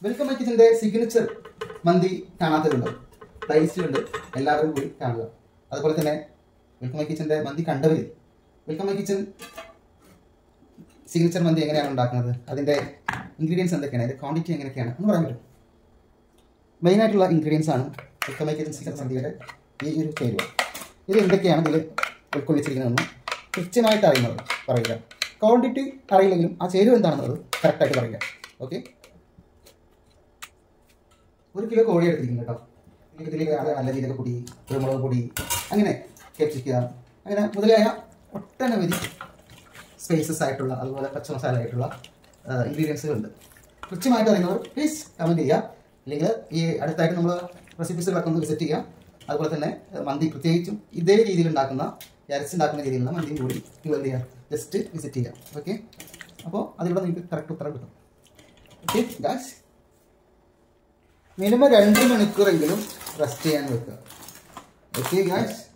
welcome my കിച്ചന്റെ signature mandi കാണാത്തവരുണ്ട് പ്ലേലിസ്റ്റിലുണ്ട് എല്ലാവരും പോയി കാണുക അതുപോലെ തന്നെ വെൽക്കം മൈ കിച്ചന്റെ മന്തി കണ്ടവർ welcome my kitchen signature mandi എങ്ങനെയാണ് ഉണ്ടാക്കുന്നത് അതിന്റെ ഇൻഗ്രീഡിയൻസ് എന്തൊക്കെയാണ് അതിന്റെ ക്വാണ്ടിറ്റി എങ്ങനെയൊക്കെയാണ് എന്ന് പറയാൻ പറ്റും മെയിനായിട്ടുള്ള ഇൻഗ്രീഡിയൻസ് ആണ് വെൽക്കം മൈ കിച്ചൻ സിഗ്നേച്ചർ മന്തിയുടെ ഈ ഒരു ചേരുവ ഇത് എന്തൊക്കെയാണ് ഇതിൽ ഉൾക്കൊള്ളിച്ചിരിക്കുന്നതെന്ന് കൃത്യമായിട്ട് അറിയുന്നത് പറയുക ക്വാണ്ടിറ്റി അറിയില്ലെങ്കിലും ആ ചേരുവ എന്താണെന്നത് കറക്റ്റായിട്ട് പറയുക ഓക്കെ ഒരു കിലോ കോഴി എടുത്തിരിക്കുന്നു കേട്ടോ ഇതിലേക്ക് നല്ല ജീരക പൊടി കുരുമുളക് പൊടി അങ്ങനെ കേപ്സിക്കുക അങ്ങനെ മുതലായ ഒട്ടനവധി സ്പൈസസ് ആയിട്ടുള്ള അതുപോലെ പച്ച മസാല ആയിട്ടുള്ള ഇൻഗ്രീഡിയൻസുകളുണ്ട് കൃത്യമായിട്ട് അറിയുന്നവർ പ്ലീസ് കമൻറ്റ് ചെയ്യുക അല്ലെങ്കിൽ ഈ അടുത്തായിട്ട് നമ്മൾ റെസിപ്പീസുകളൊക്കെ ഒന്ന് വിസിറ്റ് ചെയ്യാം അതുപോലെ തന്നെ ഏഹ്, മന്തി പ്രത്യേകിച്ചും ഇതേ രീതിയിൽ ഉണ്ടാക്കുന്ന അരച്ചുണ്ടാക്കുന്ന രീതിയിലുള്ള മന്തിയും കൂടി നിങ്ങൾ എന്ത് ചെയ്യുക ജസ്റ്റ് വിസിറ്റ് ചെയ്യാം ഓക്കെ അപ്പോൾ അതിലൂടെ നിങ്ങൾക്ക് കറക്റ്റ് ഉത്തരം കിട്ടും ഓക്കെ ഗാസ് മിനിമം രണ്ട് മണിക്കൂറെങ്കിലും റെസ്റ്റ് ചെയ്യാൻ വെക്കുക ഓക്കെ ഗാസ്